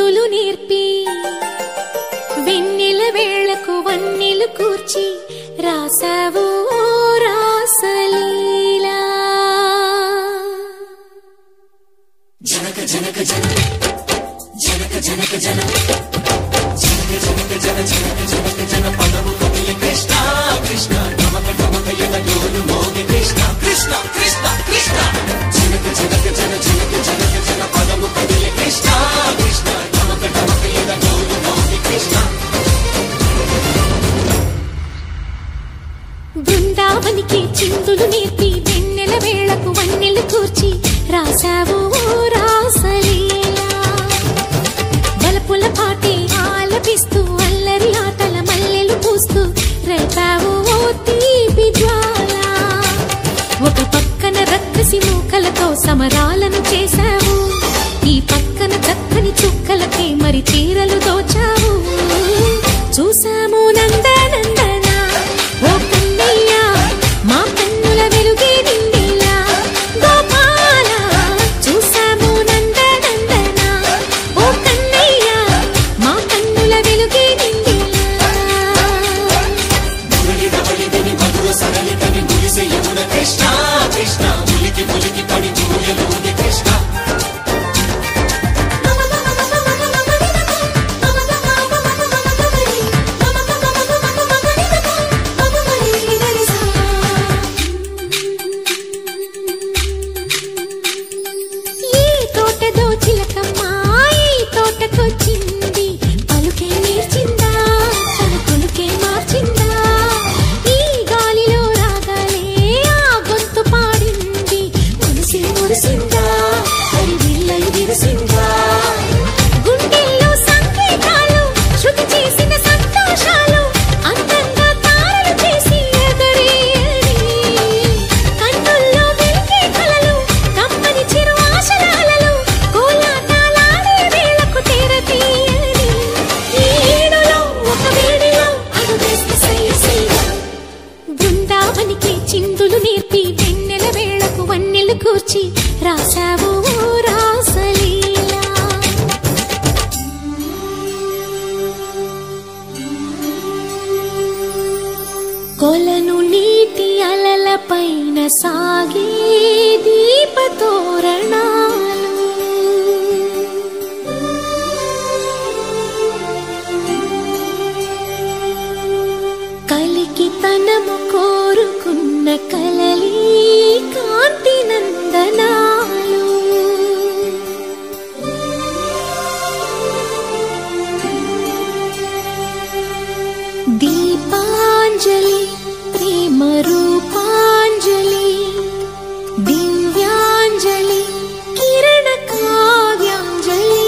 చిందులు నేర్పి వెన్నెల వేళకు వన్నెలు కూర్చి రాసావు ఓ రాసలీలా బృందావనికి చిందులు నేర్పి వెన్నెల వేళకు వన్నెలు కూర్చి రాసావు ఓ రాసలీలా బలపుల పాటే ఆలపిస్తూ అల్లరి ఆటల మల్లెలు పూస్తూ రేపావు ఓ తీపి జ్వాల ఒక పక్కన రక్కసి మూకలతో సమరాలను చేశావు ఈ పక్కన చక్కని చుక్కలకే మరి చీరలు దోచావు చూసాము నందనందన ఓ కన్నయ్య మా కన్నుల వెలుగే నిండిలా గోపాల చూసాము నందనందన ఓ కన్నయ్య మా కన్నుల వెలుగే నిండిలా ఈ తోటదో చిలకమ్మ ఈ తోటకొచ్చింది పలుకే నేర్చిందా తన కొలుకే మార్చిందా ఈ గాలిలో రాగాలే ఆ గొంతు పాడింది మురిసి మురిసిందా హరి విల్లై విరిసిందా గుండెల్లో సంకేతాలు శృతి చేసిన సంతోషాలు అందంగా తారలు చేసి ఎగరేయని కన్నుల్లో వెలిగే కలలు కమ్మని చిరు ఆశలాలలు కోలాటాలాడే వేళకు తెరతీయని ఈ ఏడులో ఒక వేడిలో అడుగేస్తే సయ్య సయ్య బృందావనికి చిందులు నేర్పి వెన్నెల వేళకు వన్నెలు కూర్చి రాసావు ఓ రాసలీలా కొలను నీటి అలల పైన సాగే దీపతోరణాలు కలికి తనము కోరుకున్న కలలి కాంతి నందనాలు దీపాంజలి ప్రేమ రూపాంజలి దివ్యాంజలి కిరణ కావ్యాంజలి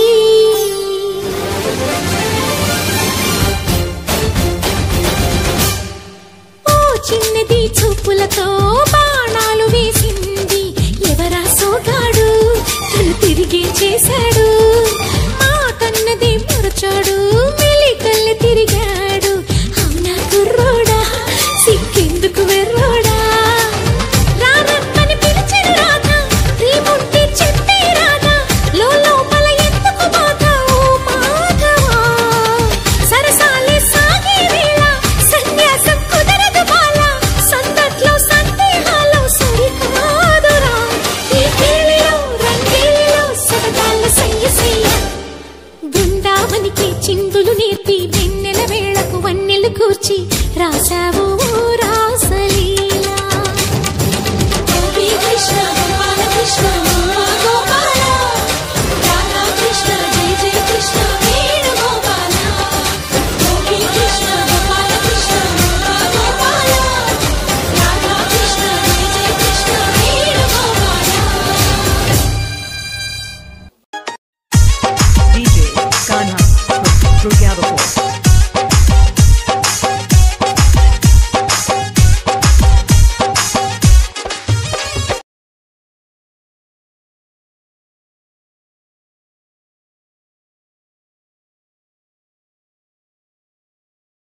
ఓ చిన్నది చూపులతో బాణాలు వేసింది ఎవరా సోగాడు తను తిరిగి చేశాడు మాటన్నది మరచాడు మెలికల్లి తిరిగాడు అవునా కుర్రోడా సిక్కెందుకు వెర్రోడా రారమ్మని పిలిచెను రాధ రీముంటి చెప్పే రాధ లోపల ఎందుకు బాధ ఓ మాధవా సరసాలే సాగే వేళ సన్యాసం కుదరదు బాల సందట్లో సందేహాలు సరికాదురా ఈ కేళిలో రంగేలిలో సరదాల సయ్య సయ్య బృందావనికి చిందులు నేర్పి వెన్నెల వేళకు వన్నెలు కూర్చి రాసావు ఓ